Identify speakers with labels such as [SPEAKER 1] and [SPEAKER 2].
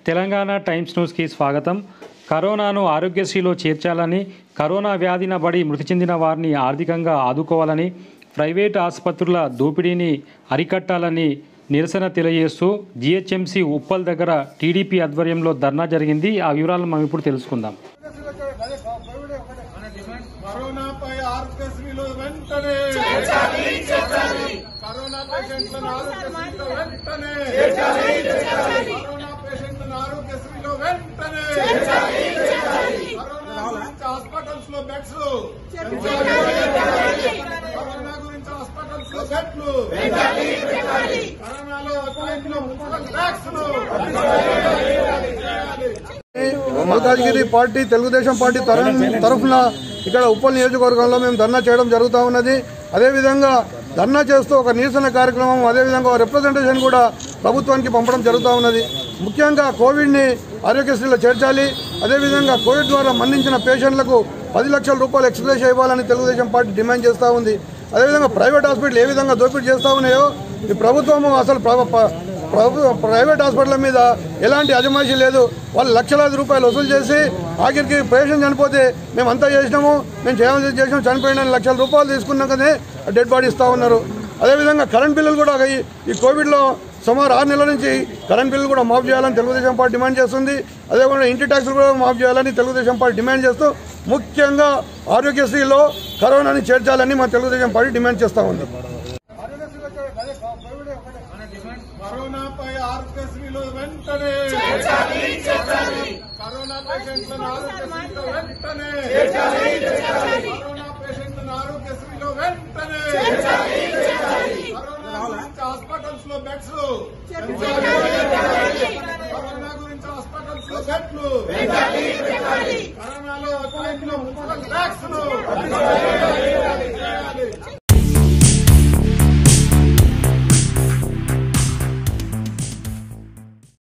[SPEAKER 1] Telangana times న్యూస్కి స్వాగతం కరోనాను ఆరోగ్యశ్రీలో చేర్చాలని కరోనా వ్యాధిన బడి మృతి చెందిన వారిని ఆర్థికంగా ఆదుకోవాలని ప్రైవేట్ ఆసుపత్రుల దోపిడీని అరికట్టాలని నిరసన తెలియజేస్తూ జిహెచ్ఎంసీ ఉప్పల్ దగ్గర టీడీపీ ఆధ్వర్యంలో ధర్నా జరిగింది ఆ వివరాలను మనం ఇప్పుడు తెలుసుకుందాం
[SPEAKER 2] కరోనాపై ఆరోగ్యశ్రీలో వెంటనే కరోనా పేషెంట్లను ఆరోగ్యశ్రీలో వెంటనే కరోనా పేషెంట్లను ఆరోగ్యశ్రీలో వెంటనే కరోనా గురించి హాస్పిటల్స్ లో బెడ్స్ కరోనా గురించి హాస్పిటల్స్ లో బెడ్లు కరోనాలో అపాయింట్లో municipal tax
[SPEAKER 3] Malkajgiri party Telugu Desam party తర- తరఫున ఇక్కడ ఉప్పల్ నియోజకవర్గంలో మేము ధర్నా చేయడం జరుగుతూ ఉన్నది అదేవిధంగా ధర్నా చేస్తూ ఒక నిరసన కార్యక్రమం అదేవిధంగా ఒక రిప్రజెంటేషన్ కూడా ప్రభుత్వానికి పంపడం జరుగుతూ ఉన్నది ముఖ్యంగా కోవిడ్ని ఆరోగ్యశ్రీలో చేర్చాలి అదేవిధంగా కోవిడ్ ద్వారా మరణించిన పేషెంట్లకు పది లక్షల రూపాయలు ఎక్స్ప్రెస్ ఇవ్వాలని తెలుగుదేశం పార్టీ డిమాండ్ చేస్తూ ఉంది అదేవిధంగా ప్రైవేట్ హాస్పిటల్ ఏ విధంగా దోపిడీ చేస్తూ ఉన్నాయో ఈ ప్రభుత్వము అసలు ప్ర- ప- ప్రభు ప్రైవేట్ హాస్పిటల్ మీద ఎలాంటి అజమాయిషీ లేదు వాళ్ళు లక్షలాది రూపాయలు వసూలు చేసి ఆఖరికి పేషెంట్ చనిపోతే మేము అంతా చేసినాము మేము చేయాల్సి చేసినాం చనిపోయిన లక్షల రూపాయలు తీసుకున్నాకనే డెడ్ బాడీ ఇస్తూ ఉన్నారు అదేవిధంగా కరెంట్ బిల్లులు కూడా ఈ- ఈ కోవిడ్లో సుమారు ఆరు నెలల నుంచి కరెంట్ బిల్లు కూడా మాఫ్ చేయాలని తెలుగుదేశం పార్టీ డిమాండ్ చేస్తుంది అదేవిధంగా ఇంటి ట్యాక్సులు కూడా మాఫ్ చేయాలని తెలుగుదేశం పార్టీ డిమాండ్ చేస్తూ ముఖ్యంగా ఆరోగ్యశ్రీలో కరోనాని చేర్చాలని మా తెలుగుదేశం పార్టీ డిమాండ్ చేస్తూ ఉంది
[SPEAKER 2] కరోనాపై ఆరోగ్యశ్రీలో వెంటనే కరోనా పేషెంట్లను ఆరోగ్యశ్రీలో వెంటనే కరోనా పేషెంట్లను ఆరోగ్యశ్రీలో వెంటనే కరోనా గురించి హాస్పిటల్స్ లో బెడ్స్ కరోనా గురించి హాస్పిటల్స్ లో బెడ్లు కరోనాలో అపాయింట్లో మున్సిపల్ ట్యాక్స్